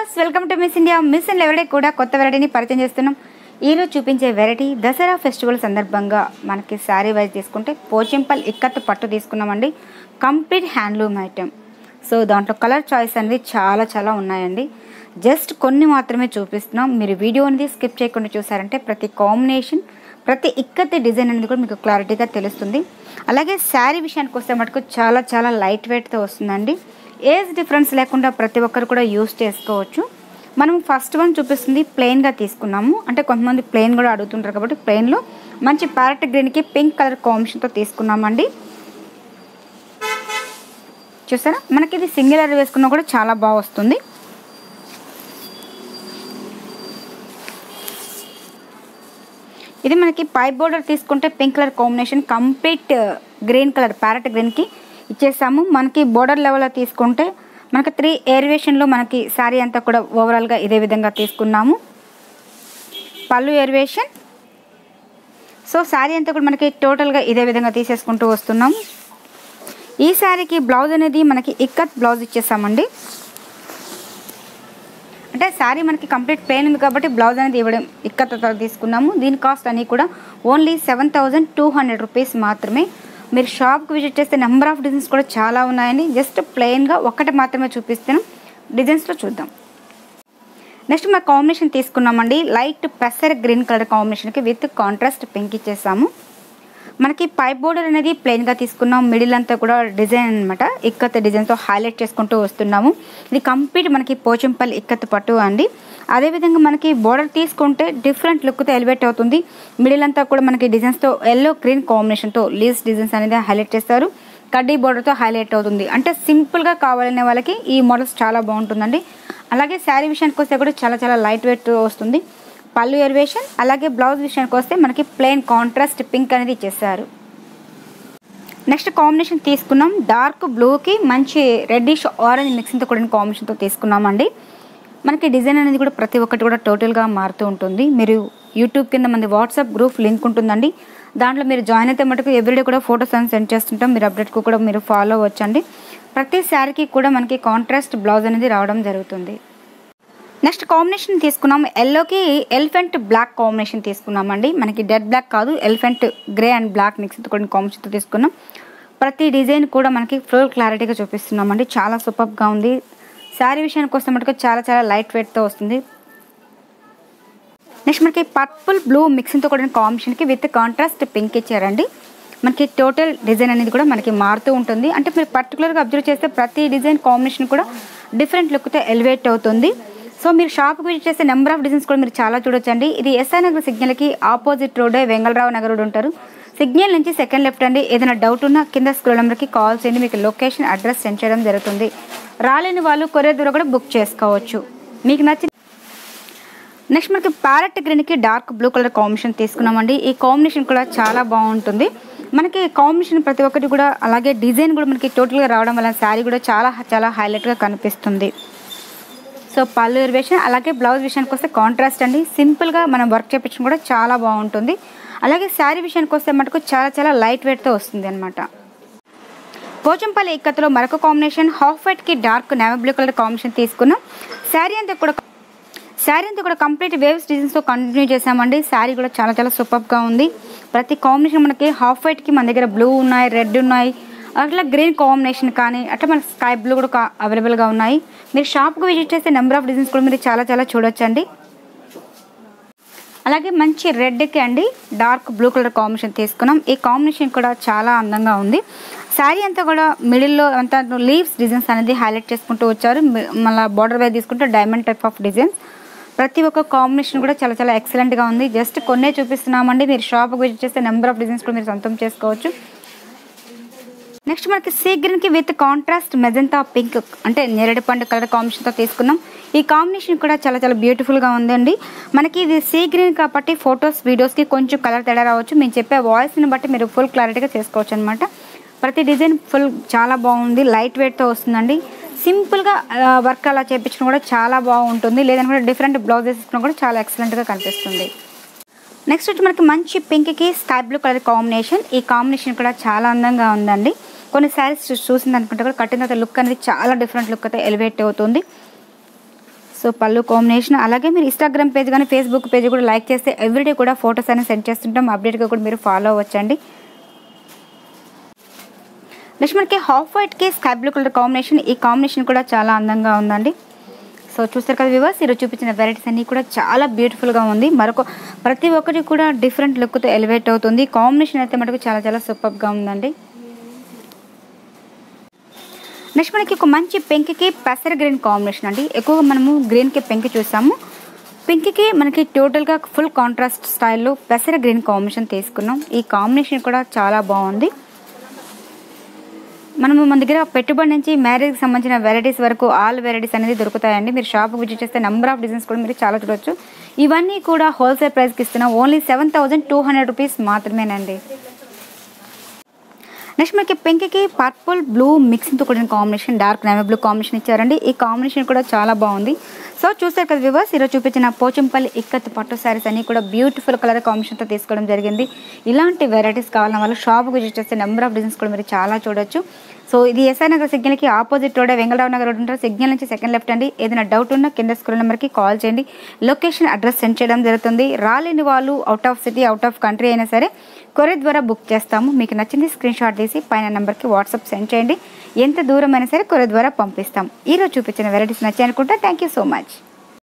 viewers welcome to Miss India Miss India everyday కూడా కొత్త వెరైటీని పరిచయం చేస్తున్నాం ఈరోజు చూపించే వెరైటీ దసరా ఫెస్టివల్ సందర్భంగా మనకి శారీ వైజ్ తీసుకుంటే పోచింపల్ ఇక్కత్ పట్టు తీసుకున్నామండి కంప్లీట్ హ్యాండ్లూమ్ ఐటెం సో దాంట్లో కలర్ చాయిస్ అనేది చాలా చాలా ఉన్నాయండి జస్ట్ కొన్ని మాత్రమే చూపిస్తున్నాం మీరు వీడియో అనేది స్కిప్ చేయకుండా చూసారంటే ప్రతి కాంబినేషన్ ప్రతి ఇక్కత్ డిజైన్ అనేది కూడా మీకు క్లారిటీగా తెలుస్తుంది అలాగే శారీ విషయానికి వస్తే మటుకు చాలా చాలా లైట్ వెయిట్తో వస్తుందండి ఏజ్ డిఫరెన్స్ లేకుండా ప్రతి ఒక్కరు కూడా యూస్ చేసుకోవచ్చు మనం ఫస్ట్ వన్ చూపిస్తుంది ప్లెయిన్గా తీసుకున్నాము అంటే కొంతమంది ప్లెయిన్ కూడా అడుగుతుంటారు కాబట్టి ప్లెయిన్లో మంచి ప్యారెట్ గ్రీన్కి పింక్ కలర్ కాంబినేషన్తో తీసుకున్నామండి చూసారా మనకి ఇది సింగిల్ అర్ వేసుకున్నా కూడా చాలా బాగా వస్తుంది ఇది మనకి పైప్ బోర్డర్ తీసుకుంటే pink colour combination complete green colour parrot గ్రీన్కి ఇచ్చేసాము మనకి బోర్డర్ లెవెల్లో తీసుకుంటే మనకి త్రీ ఏరివేషన్లో మనకి శారీ అంతా కూడా ఓవరాల్గా ఇదే విధంగా తీసుకున్నాము పళ్ళు ఏరివేషన్ సో శారీ అంతా కూడా మనకి టోటల్గా ఇదే విధంగా తీసేసుకుంటూ వస్తున్నాం ఈ శారీకి బ్లౌజ్ అనేది మనకి ఇక్కత్ బ్లౌజ్ ఇచ్చేసామండి అంటే శారీ మనకి కంప్లీట్ ప్లెయిన్ ఉంది కాబట్టి బ్లౌజ్ అనేది ఇవ్వడం ఇక్కత్ తీసుకున్నాము దీని కాస్ట్ అని కూడా only seven thousand two hundred rupees మాత్రమే మీరు షాప్కి విజిట్ చేస్తే నెంబర్ ఆఫ్ డిజైన్స్ కూడా చాలా ఉన్నాయండి జస్ట్ ప్లెయిన్గా ఒక్కటి మాత్రమే చూపిస్తాను డిజైన్స్లో చూద్దాం నెక్స్ట్ మన కాంబినేషన్ తీసుకున్నామండి లైట్ పెసర్ గ్రీన్ కలర్ కాంబినేషన్కి విత్ కాంట్రాస్ట్ పింక్ ఇచ్చేసాము మనకి పైప్ బోర్డర్ అనేది ప్లెయిన్గా తీసుకున్నాం మిడిల్ అంతా కూడా డిజైన్ అనమాట ఇక్కత్ డిజైన్తో హైలైట్ చేసుకుంటూ వస్తున్నాము ఇది కంప్లీట్ మనకి పోచంపల్లి ఇక్కత్ పట్టు అండి అదేవిధంగా మనకి బోర్డర్ తీసుకుంటే డిఫరెంట్ లుక్తో ఎలివేట్ అవుతుంది మిడిల్ అంతా కూడా మనకి డిజైన్స్తో ఎల్లో గ్రీన్ కాంబినేషన్తో లీవ్స్ డిజైన్స్ అనేది హైలైట్ చేస్తారు కడ్డీ బోర్డర్తో హైలైట్ అవుతుంది అంటే సింపుల్గా కావాలనే వాళ్ళకి ఈ మోడల్స్ చాలా బాగుంటుందండి అలాగే శారీ విషయానికి వస్తే కూడా చాలా చాలా లైట్ వెయిట్ వస్తుంది పళ్ళు ఎరివేషన్ అలాగే బ్లౌజ్ విషయానికి వస్తే మనకి ప్లెయిన్ కాంట్రాస్ట్ పింక్ అనేది ఇచ్చేసారు నెక్స్ట్ కాంబినేషన్ తీసుకున్నాం డార్క్ బ్లూకి మంచి రెడ్డిష్ ఆరెంజ్ మిక్సింగ్తో కూడిన కాంబినేషన్తో తీసుకున్నామండి మనకి డిజైన్ అనేది కూడా ప్రతి ఒక్కటి కూడా టోటల్గా మారుతూ ఉంటుంది మీరు యూట్యూబ్ కింద మంది వాట్సాప్ గ్రూప్ లింక్ ఉంటుందండి దాంట్లో మీరు జాయిన్ అయితే మటుకు ఎవ్రీడే కూడా ఫొటోస్ అని సెండ్ చేస్తుంటాం మీరు అప్డేట్కు కూడా మీరు ఫాలో అవ్వచ్చండి ప్రతి శారీకి కూడా మనకి కాంట్రాస్ట్ బ్లౌజ్ అనేది రావడం జరుగుతుంది నెక్స్ట్ కాంబినేషన్ తీసుకున్నాం ఎల్లోకి ఎలిఫెంట్ బ్లాక్ కాంబినేషన్ తీసుకున్నామండి మనకి డెడ్ బ్లాక్ కాదు elephant grey and black mix కొన్ని కాంబినేషన్తో తీసుకున్నాం ప్రతి డిజైన్ కూడా మనకి ఫుల్ క్లారిటీగా చూపిస్తున్నామండి చాలా సూపర్గా ఉంది శారీ విషయానికి వస్తే మటుకు చాలా చాలా లైట్ వెయిట్తో వస్తుంది నెక్స్ట్ మనకి పర్పుల్ బ్లూ మిక్సింగ్తో కూడిన కాంబినేషన్కి విత్ కాంట్రాస్ట్ పింక్ ఇచ్చారండి మనకి టోటల్ డిజైన్ అనేది కూడా మనకి మారుతూ ఉంటుంది అంటే మీరు పర్టికులర్గా అబ్జర్వ్ చేస్తే ప్రతి డిజైన్ కాంబినేషన్ కూడా డిఫరెంట్ లుక్తో ఎలివేట్ అవుతుంది సో మీరు షాప్కి విజిట్ చేస్తే నెంబర్ ఆఫ్ డిజైన్స్ కూడా మీరు చాలా చూడొచ్చండి ఇది ఎస్ఐ నగర్ సిగ్నల్కి ఆపోజిట్ రోడే వెంగళరావు నగర్ రోడ్ ఉంటారు సిగ్నల్ నుంచి సెకండ్ లెఫ్ట్ అండి ఏదైనా డౌట్ ఉన్నా కింద స్క్రోల్ నెంబర్కి కాల్ చేయండి మీకు లొకేషన్ అడ్రస్ సెండ్ చేయడం జరుగుతుంది రాలేని వాళ్ళు కొరియర్ ద్వారా కూడా బుక్ చేసుకోవచ్చు మీకు నచ్చిన నెక్స్ట్ మనకి ప్యారెట్ గ్రీన్కి డార్క్ బ్లూ కలర్ కాంబినేషన్ తీసుకున్నామండి ఈ కాంబినేషన్ కూడా చాలా బాగుంటుంది మనకి కాంబినేషన్ ప్రతి ఒక్కటి కూడా అలాగే డిజైన్ కూడా మనకి టోటల్గా రావడం వల్ల శారీ కూడా చాలా చాలా హైలైట్గా కనిపిస్తుంది సో పళ్ళు ఇరివేషన్ అలాగే బ్లౌజ్ విషయానికి వస్తే కాంట్రాస్ట్ అండి సింపుల్గా మనం వర్క్ చేయించడం కూడా చాలా బాగుంటుంది అలాగే శారీ విషయానికి వస్తే మటుకు చాలా చాలా లైట్ వెయిట్తో వస్తుంది అనమాట పోచంపల్లి ఇక్కత్తులో మరొక కాంబినేషన్ హాఫ్ వైట్కి dark navy blue colour combination తీసుకున్నాం శారీ అంతా కూడా శారీ అంతా కూడా కంప్లీట్ వేవ్స్ డిజైన్స్తో కంటిన్యూ చేసామండి శారీ కూడా చాలా చాలా సూపర్గా ఉంది ప్రతి కాంబినేషన్ మనకి హాఫ్ వైట్కి మన దగ్గర బ్లూ ఉన్నాయి రెడ్ ఉన్నాయి అట్లా గ్రీన్ కాంబినేషన్ కానీ అట్లా మనకి స్కై బ్లూ కూడా అవైలబుల్గా ఉన్నాయి మీరు షాప్కి విజిట్ చేస్తే నెంబర్ ఆఫ్ డిజైన్స్ కూడా మీరు చాలా చాలా చూడొచ్చండి అలాగే మంచి రెడ్కి అండి డార్క్ బ్లూ కలర్ కాంబినేషన్ తీసుకున్నాం ఈ కాంబినేషన్ కూడా చాలా అందంగా ఉంది శారీ అంతా కూడా మిడిల్లో అంతా లీవ్స్ డిజైన్స్ అనేది హైలైట్ చేసుకుంటూ వచ్చారు మళ్ళీ బార్డర్ వై తీసుకుంటే డైమండ్ టైప్ ఆఫ్ డిజైన్ ప్రతి ఒక్క కాంబినేషన్ కూడా చాలా చాలా ఎక్సలెంట్గా ఉంది జస్ట్ కొన్నే చూపిస్తున్నామండి మీరు షాప్కి విజిట్ చేస్తే నెంబర్ ఆఫ్ డిజైన్స్ కూడా మీరు సొంతం చేసుకోవచ్చు నెక్స్ట్ మనకి సీ గ్రీన్కి విత్ కాంట్రాస్ట్ మెజంతా పింక్ అంటే నేరేడు పండు కలర్ కాంబినేషన్తో తీసుకున్నాం ఈ కాంబినేషన్ కూడా చాలా చాలా బ్యూటిఫుల్గా ఉందండి మనకి ఇది సీ గ్రీన్ కాబట్టి ఫొటోస్ వీడియోస్కి కొంచెం కలర్ తేడా రావచ్చు మేము చెప్పే వాయిస్ని బట్టి మీరు ఫుల్ క్లారిటీగా చేసుకోవచ్చు అనమాట ప్రతి డిజైన్ ఫుల్ చాలా బాగుంది లైట్ వెయిట్తో వస్తుందండి సింపుల్గా వర్క్ అలా చేయించడం కూడా చాలా బాగుంటుంది లేదనుకుంటే డిఫరెంట్ బ్లౌజెస్ ఇచ్చిన కూడా చాలా ఎక్సలెంట్గా కనిపిస్తుంది నెక్స్ట్ వచ్చి మనకి మంచి పింక్కి స్కై బ్లూ కలర్ కాంబినేషన్ ఈ కాంబినేషన్ కూడా చాలా అందంగా ఉందండి కొన్ని శారీస్ చూసింది అనుకుంటే కూడా కట్టిన తర్వాత లుక్ అనేది చాలా డిఫరెంట్ లుక్ అయితే ఎలివేట్ అవుతుంది సో సో పళ్ళు కాంబినేషన్ అలాగే మీరు ఇన్స్టాగ్రామ్ పేజ్ కానీ ఫేస్బుక్ పేజ్ కూడా లైక్ చేస్తే ఎవ్రీడే కూడా ఫొటోస్ అనేది సెండ్ చేస్తుంటాం అప్డేట్గా కూడా మీరు ఫాలో అవ్వచ్చండి నెక్స్ట్ మనకి హాఫ్ వైట్కి స్కై బ్లూ కలర్ కాంబినేషన్ ఈ కాంబినేషన్ కూడా చాలా అందంగా ఉందండి సో చూస్తారు కదా వివర్స్ ఈరోజు చూపించిన వెరైటీస్ అన్నీ కూడా చాలా బ్యూటిఫుల్గా ఉంది మరొక ప్రతి ఒక్కటి కూడా డిఫరెంట్ లుక్తో ఎలివేట్ అవుతుంది కాంబినేషన్ అయితే మటుకు చాలా చాలా సూపర్గా ఉందండి నెక్స్ట్ మనకి ఒక మంచి పెంకికి పెసర గ్రీన్ కాంబినేషన్ అండి ఎక్కువగా మనము గ్రీన్కి పెంకి చూసాము పింక్కి మనకి టోటల్గా ఫుల్ కాంట్రాస్ట్ స్టైల్లో పెసర గ్రీన్ కాంబినేషన్ తీసుకున్నాం ఈ కాంబినేషన్ కూడా చాలా బాగుంది మనము మన దగ్గర పెట్టుబడి నుంచి మ్యారేజ్కి సంబంధించిన వెరైటీస్ వరకు ఆల్ వెరైటీస్ అనేది దొరుకుతాయండి మీరు షాప్కి విజిట్ చేస్తే నెంబర్ ఆఫ్ డిజైన్స్ కూడా మీరు చాలా చూడొచ్చు ఇవన్నీ కూడా హోల్సేల్ ప్రైస్కి ఇస్తున్నాం only seven thousand two hundred rupees మాత్రమేనండి నెక్స్ట్ మనకి పింక్కి పర్పుల్ బ్లూ మిక్సింగ్తో కూడిన combination dark navy blue combination ఇచ్చారండి ఈ కాంబినేషన్ కూడా చాలా బాగుంది సో చూసారు కదా వివర్స్ ఈరోజు చూపించిన పోచంపల్లి ఇక్కత్ పట్టు శారీస్ అన్ని కూడా బ్యూటిఫుల్ కలర్ కాంబినేషన్తో తీసుకోవడం జరిగింది ఇలాంటి వెరైటీస్ కావాలన్న వాళ్ళు షాప్కి విజిట్ చేస్తే నెంబర్ ఆఫ్ డిజైన్స్ కూడా మీరు చాలా చూడొచ్చు సో ఇది ఎస్ఐ నగర్ సిగ్నల్కి opposite road Vengal Rao Nagar road ఉంటారు సిగ్నల్ నుంచి సెకండ్ లెఫ్ట్ అండి ఏదైనా డౌట్ ఉన్నా కింద స్కూల్ నెంబర్కి కాల్ చేయండి లొకేషన్ అడ్రస్ సెండ్ చేయడం జరుగుతుంది రాలేని వాళ్ళు out of city out of country అయినా సరే కొరియర్ ద్వారా బుక్ చేస్తాము మీకు నచ్చింది స్క్రీన్ షాట్ తీసి పైన నెంబర్కి వాట్సాప్ సెండ్ చేయండి ఎంత దూరం అయినా సరే కొరియర్ ద్వారా పంపిస్తాం ఈరోజు చూపించిన వెరైటీస్ నచ్చాయి అనుకుంటా థ్యాంక్ యూ సో మచ్